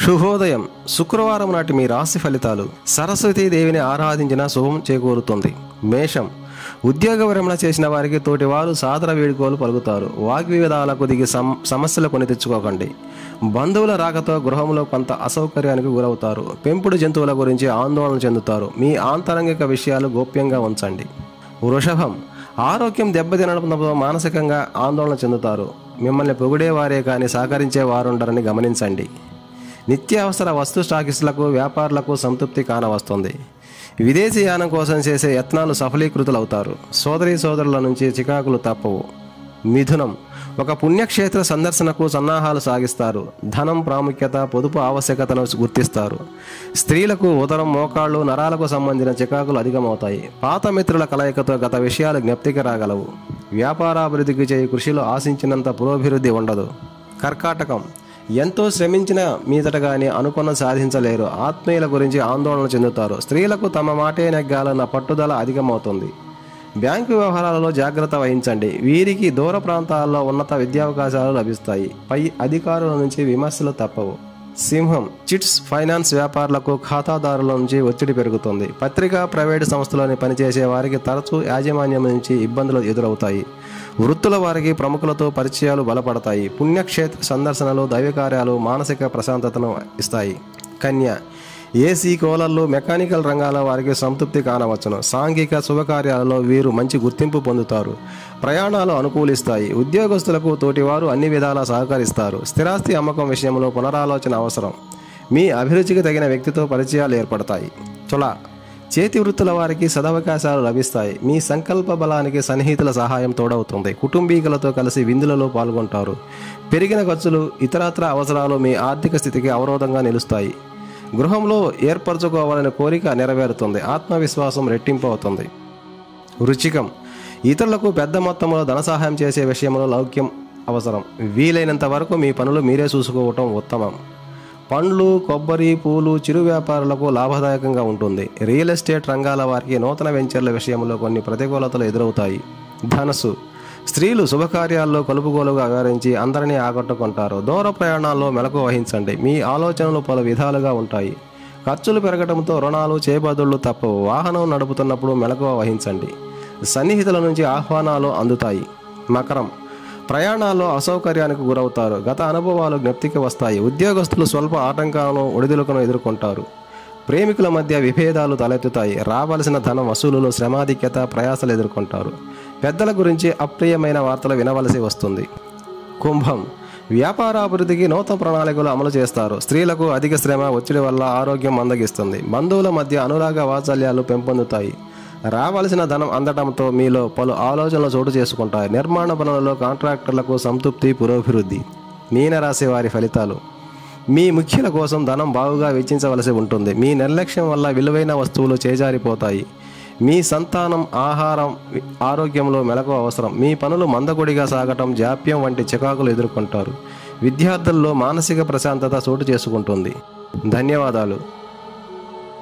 శుభోదయం శుక్రవారం నాటి మీ రాశి ఫలితాలు సరస్వతీ దేవిని ఆరాధించిన శుభం చేకూరుతుంది మేషం ఉద్యోగ విరమణ చేసిన వారికి తోటి వారు సాదర వేడుకోలు పలుకుతారు వాగ్వివాదాలకు దిగి సమ్ సమస్యలు కొని తెచ్చుకోకండి బంధువుల రాకతో గృహంలో కొంత అసౌకర్యానికి గురవుతారు పెంపుడు జంతువుల గురించి ఆందోళన చెందుతారు మీ ఆంతరంగిక విషయాలు గోప్యంగా ఉంచండి వృషభం ఆరోగ్యం దెబ్బతినడంతో మానసికంగా ఆందోళన చెందుతారు మిమ్మల్ని పొగిడేవారే కానీ సహకరించే వారుండరని గమనించండి నిత్యావసర వస్తు స్టాకిస్టులకు వ్యాపారులకు సంతృప్తి కానవస్తుంది విదేశీయానం కోసం చేసే యత్నాలు సఫలీకృతులవుతారు సోదరీ సోదరుల నుంచి చికాకులు తప్పవు మిథునం ఒక పుణ్యక్షేత్ర సందర్శనకు సన్నాహాలు సాగిస్తారు ధనం ప్రాముఖ్యత పొదుపు ఆవశ్యకతను గుర్తిస్తారు స్త్రీలకు ఉదరం మోకాళ్ళు నరాలకు సంబంధించిన చికాకులు అధికమవుతాయి పాత మిత్రుల కలయికతో గత విషయాలు జ్ఞప్తికి రాగలవు వ్యాపారాభివృద్ధికి చేయి కృషిలో ఆశించినంత పురోభివృద్ధి ఉండదు కర్కాటకం ఎంతో శ్రమించిన మీదట గాని అనుకున్న సాధించలేరు ఆత్మీయుల గురించి ఆందోళన చెందుతారు స్త్రీలకు తమ మాటే నెగ్గాలన్న పట్టుదల అధికమవుతుంది బ్యాంకు వ్యవహారాలలో జాగ్రత్త వహించండి వీరికి దూర ప్రాంతాల్లో ఉన్నత విద్యావకాశాలు లభిస్తాయి పై అధికారుల నుంచి విమర్శలు తప్పవు సింహం చిట్స్ ఫైనాన్స్ వ్యాపారులకు ఖాతాదారుల నుంచి ఒత్తిడి పెరుగుతుంది పత్రికా ప్రైవేటు సంస్థలోని పనిచేసే వారికి తరచూ యాజమాన్యం నుంచి ఇబ్బందులు ఎదురవుతాయి వృత్తుల వారికి ప్రముఖులతో పరిచయాలు బలపడతాయి పుణ్యక్షేత్ర సందర్శనలు దైవకార్యాలు మానసిక ప్రశాంతతను ఇస్తాయి కన్య ఏసీ కోలర్లు మెకానికల్ రంగాల వారికి సంతృప్తి కానవచ్చును సాంఘిక శుభకార్యాలలో వీరు మంచి గుర్తింపు పొందుతారు ప్రయాణాలు అనుకూలిస్తాయి ఉద్యోగస్తులకు తోటివారు అన్ని విధాలా సహకరిస్తారు స్థిరాస్తి అమ్మకం విషయంలో పునరాలోచన అవసరం మీ అభిరుచికి తగిన వ్యక్తితో పరిచయాలు ఏర్పడతాయి తుల చేతి వృత్తుల వారికి సదవకాశాలు లభిస్తాయి మీ సంకల్ప బలానికి సన్నిహితుల సహాయం తోడవుతుంది కుటుంబీకులతో కలిసి విందులలో పాల్గొంటారు పెరిగిన ఖర్చులు ఇతరత్ర అవసరాలు మీ ఆర్థిక స్థితికి అవరోధంగా నిలుస్తాయి గృహంలో ఏర్పరచుకోవాలనే కోరిక నెరవేరుతుంది ఆత్మవిశ్వాసం రెట్టింపు అవుతుంది రుచికం ఇతరులకు పెద్ద మొత్తంలో ధన సహాయం చేసే విషయంలో లౌక్యం అవసరం వీలైనంత వరకు మీ పనులు మీరే చూసుకోవటం ఉత్తమం పండ్లు కొబ్బరి పూలు చిరు వ్యాపారులకు లాభదాయకంగా ఉంటుంది రియల్ ఎస్టేట్ రంగాల వారికి నూతన వెంచర్ల విషయంలో కొన్ని ప్రతికూలతలు ఎదురవుతాయి ధనస్సు స్త్రీలు శుభకార్యాల్లో కలుపుగోలుగా వ్యవహరించి అందరినీ ఆకట్టుకుంటారు దూర ప్రయాణాల్లో మెలకు వహించండి మీ ఆలోచనలు పలు విధాలుగా ఉంటాయి ఖర్చులు పెరగడంతో రుణాలు చేబదుళ్ళు తప్పవు వాహనం నడుపుతున్నప్పుడు మెలకువ వహించండి సన్నిహితుల నుంచి ఆహ్వానాలు అందుతాయి మకరం ప్రయాణాల్లో అసౌకర్యానికి గురవుతారు గత అనుభవాలు జ్ఞప్తికి వస్తాయి ఉద్యోగస్తులు స్వల్ప ఆటంకాలను ఒడిదుడుకును ఎదుర్కొంటారు ప్రేమికుల మధ్య విభేదాలు తలెత్తుతాయి రావలసిన ధనం వసూలులో శ్రమాధిక్యత ప్రయాసలు ఎదుర్కొంటారు పెద్దల గురించి అప్రియమైన వార్తలు వినవలసి వస్తుంది కుంభం వ్యాపారాభివృద్ధికి నూతన ప్రణాళికలు అమలు చేస్తారు స్త్రీలకు అధిక శ్రమ ఒత్తిడి వల్ల ఆరోగ్యం మందగిస్తుంది బంధువుల మధ్య అనురాగ వాత్సల్యాలు పెంపొందుతాయి రావలసిన ధనం అందడంతో మీలో పలు ఆలోచనలు చోటు చేసుకుంటాయి నిర్మాణ పనులలో కాంట్రాక్టర్లకు సంతృప్తి పురోభివృద్ధి మీనరాశి వారి ఫలితాలు మీ ముఖ్యుల కోసం ధనం బాగుగా వెచ్చించవలసి ఉంటుంది మీ నిర్లక్ష్యం వల్ల విలువైన వస్తువులు చేజారిపోతాయి మీ సంతానం ఆహారం ఆరోగ్యంలో మెలకు అవసరం మీ పనులు మందకొడిగా సాగటం జాప్యం వంటి చికాకులు ఎదుర్కొంటారు విద్యార్థుల్లో మానసిక ప్రశాంతత చోటు చేసుకుంటుంది ధన్యవాదాలు